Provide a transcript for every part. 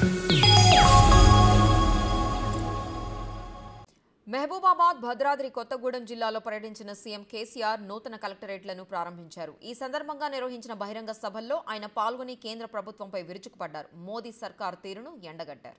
మహబూబాబాద్ భద్రాద్రి కొత్తగూడెం జిల్లాలో పర్యటించిన సీఎం కేసీఆర్ నూతన కలెక్టరేట్లను ప్రారంభించారు ఈ సందర్భంగా నిర్వహించిన బహిరంగ సభల్లో ఆయన పాల్గొని కేంద్ర ప్రభుత్వంపై విరుచుకుపడ్డారు మోదీ సర్కార్ తీరును ఎండగట్టారు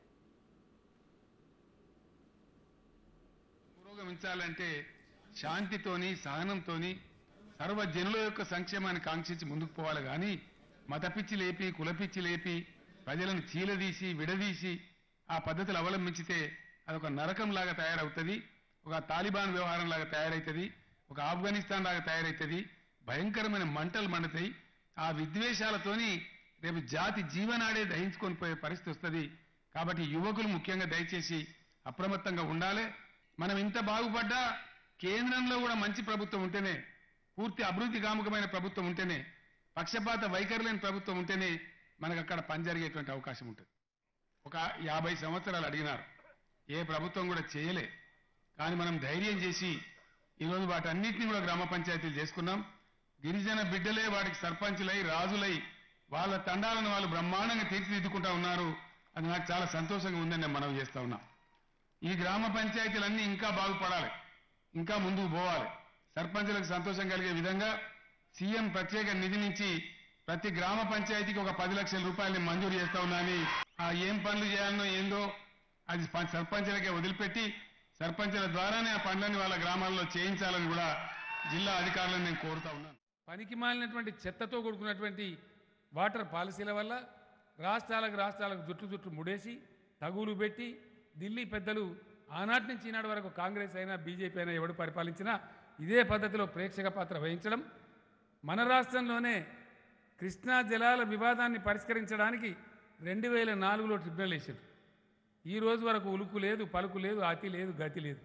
పురోగమించాలంటే శాంతితోని సహనంతోని సర్వ జనుల యొక్క సంక్షేమాన్ని కాంక్షించి ముందుకు పోవాలి కానీ మతపిచ్చి లేపి కులపిచ్చి లేపి ప్రజలను చీలదీసి విడదీసి ఆ పద్ధతులు అవలంబించితే అదొక నరకం లాగా తయారవుతుంది ఒక తాలిబాన్ వ్యవహారం లాగా తయారవుతుంది ఒక ఆఫ్ఘనిస్తాన్ లాగా తయారవుతుంది భయంకరమైన మంటలు మండుతాయి ఆ విద్వేషాలతోని రేపు జాతి జీవనాడే దహించుకొని పోయే పరిస్థితి వస్తుంది కాబట్టి యువకులు ముఖ్యంగా దయచేసి అప్రమత్తంగా ఉండాలి మనం ఇంత బాగుపడ్డా కేంద్రంలో కూడా మంచి ప్రభుత్వం ఉంటేనే పూర్తి అభివృద్ధి కాముకమైన ప్రభుత్వం ఉంటేనే పక్షపాత వైఖరి లేని ప్రభుత్వం ఉంటేనే మనకు అక్కడ పని జరిగేటువంటి అవకాశం ఉంటుంది ఒక యాభై సంవత్సరాలు అడిగినారు ఏ ప్రభుత్వం కూడా చేయలే కానీ మనం ధైర్యం చేసి ఈరోజు వాటన్నిటిని కూడా గ్రామ పంచాయతీలు చేసుకున్నాం గిరిజన బిడ్డలే వాటికి సర్పంచులై రాజులై వాళ్ళ తండాలను వాళ్ళు బ్రహ్మాండంగా తీర్చిదిద్దుకుంటా ఉన్నారు అది నాకు చాలా సంతోషంగా ఉందని నేను మనవి చేస్తా ఉన్నా ఈ గ్రామ పంచాయతీలన్నీ ఇంకా బాగుపడాలి ఇంకా ముందుకు పోవాలి సర్పంచులకు సంతోషం కలిగే విధంగా సీఎం ప్రత్యేక నిధి నుంచి ప్రతి గ్రామ పంచాయతీకి ఒక పది లక్షల రూపాయలని మంజూరు చేస్తా ఉన్నా అని ఆ ఏం పనులు చేయాలనో ఏందో అది ప- సర్పంచులకే వదిలిపెట్టి సర్పంచుల ద్వారానే ఆ పనులని వాళ్ళ గ్రామాల్లో చేయించాలని కూడా జిల్లా అధికారులను నేను కోరుతా ఉన్నాను పనికి మాలినటువంటి చెత్తతో కూడుకున్నటువంటి వాటర్ పాలసీల వల్ల రాష్ట్రాలకు రాష్ట్రాలకు జుట్లు జుట్లు ముడేసి తగులు పెట్టి ఢిల్లీ పెద్దలు ఆనాటి నుంచి ఈనాటి వరకు కాంగ్రెస్ అయినా బీజేపీ అయినా ఎవడు పరిపాలించినా ఇదే పద్ధతిలో ప్రేక్షక పాత్ర వహించడం మన రాష్ట్రంలోనే కృష్ణా జలాల వివాదాన్ని పరిష్కరించడానికి రెండు వేల నాలుగులో ట్రిబ్యునల్ వేసారు ఈ రోజు వరకు ఉలుకు లేదు పలుకు లేదు అతి లేదు గతి లేదు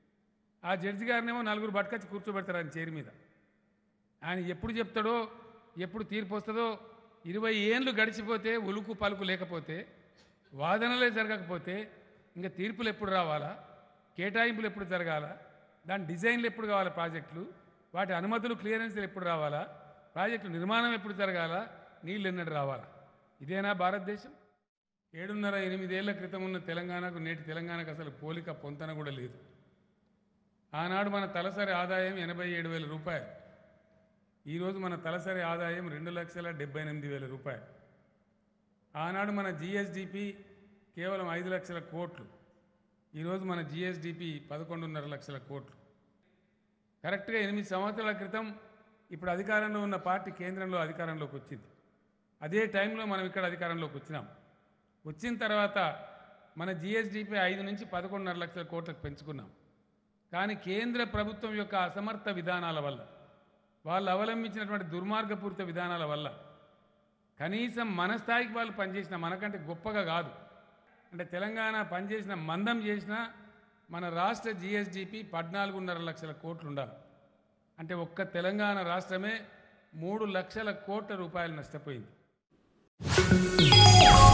ఆ జడ్జి గారినేమో నలుగురు బట్కొచ్చి కూర్చోబెడతారు ఆయన చైర్ మీద ఆయన ఎప్పుడు చెప్తాడో ఎప్పుడు తీర్పు వస్తుందో ఇరవై ఏండ్లు గడిచిపోతే ఉలుకు పలుకు లేకపోతే వాదనలే జరగకపోతే ఇంకా తీర్పులు ఎప్పుడు రావాలా కేటాయింపులు ఎప్పుడు జరగాల దాని డిజైన్లు ఎప్పుడు కావాలా ప్రాజెక్టులు వాటి అనుమతులు క్లియరెన్స్లు ఎప్పుడు రావాలా ప్రాజెక్టు నిర్మాణం ఎప్పుడు జరగాల నీళ్ళు ఎన్నడు రావాలా ఇదేనా భారతదేశం ఏడున్నర ఎనిమిదేళ్ల క్రితం ఉన్న తెలంగాణకు నేటి తెలంగాణకు అసలు పోలిక పొంతన కూడా లేదు ఆనాడు మన తలసరి ఆదాయం ఎనభై ఏడు వేల రూపాయలు ఈరోజు మన తలసరి ఆదాయం రెండు లక్షల డెబ్బై ఎనిమిది వేల రూపాయలు ఆనాడు మన జిఎస్డిపి కేవలం ఐదు లక్షల కోట్లు ఈరోజు మన జిఎస్డిపి పదకొండున్నర లక్షల కోట్లు కరెక్ట్గా ఎనిమిది సంవత్సరాల క్రితం ఇప్పుడు అధికారంలో ఉన్న పార్టీ కేంద్రంలో అధికారంలోకి వచ్చింది అదే టైంలో మనం ఇక్కడ అధికారంలోకి వచ్చినాం వచ్చిన తర్వాత మన జిఎస్డిపి ఐదు నుంచి పదకొండున్నర లక్షల కోట్లకు పెంచుకున్నాం కానీ కేంద్ర ప్రభుత్వం యొక్క అసమర్థ విధానాల వల్ల వాళ్ళు అవలంబించినటువంటి దుర్మార్గపూరిత విధానాల వల్ల కనీసం మన స్థాయికి వాళ్ళు పనిచేసిన మనకంటే గొప్పగా కాదు అంటే తెలంగాణ పనిచేసిన మందం చేసిన మన రాష్ట్ర జిఎస్డిపి పద్నాలుగున్నర లక్షల కోట్లు ఉండాలి అంటే ఒక్క తెలంగాణ రాష్ట్రమే మూడు లక్షల కోట్ల రూపాయలు నష్టపోయింది